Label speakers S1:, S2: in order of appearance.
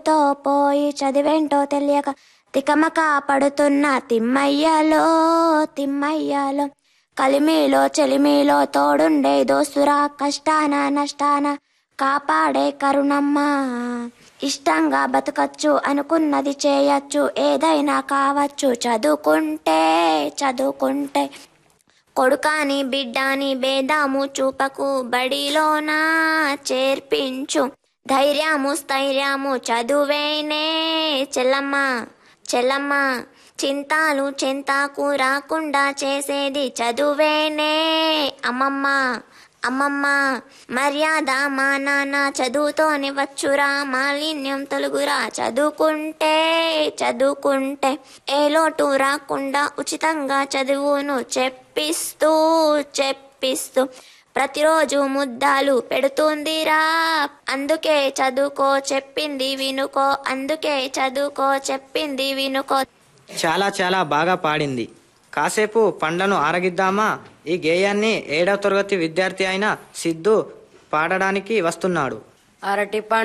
S1: తో పోయి చదివేంటో తెలియక తికమక పడుతున్న తిమ్మయ్యలో తిమ్మయ్యలో కలిమిలో చెలిమిలో తోడుండే దోస్తురా కష్టాన నష్టాన కాపాడే కరుణమ్మ ఇష్టంగా బతకచ్చు అనుకున్నది చేయొచ్చు ఏదైనా కావచ్చు చదువుకుంటే చదువుకుంటే కొడుకాని బిడ్డాని భేదాము చూపకు బడిలోనా చేర్పించు ధైర్యము స్థైర్యము చదువేనే చెల్లమ్మ చెల్లమ్మ చింతాలు చింతాకు రాకుండా చేసేది చదువేనే అమ్మమ్మ అమ్మమ్మ మర్యాద మా నాన్న చదువుతోనే వచ్చురా మాలిన్యం తొలుగురా చదువుకుంటే చదువుకుంటే ఏ లోటు రాకుండా ఉచితంగా చదువును చెప్పిస్తూ చెప్పిస్తూ ప్రతిరోజు ముద్దాలు పెడుతుందిరా అందుకే చదువుకో చెప్పింది వినుకో అందుకే చదువుకో చెప్పింది వినుకో
S2: చాలా చాలా బాగా పాడింది కాసేపు పండ్లను ఆరగిద్దామా ఈ గేయాన్ని ఏడవ తరగతి విద్యార్థి అయిన సిద్ధు పాడడానికి వస్తున్నాడు
S3: అరటి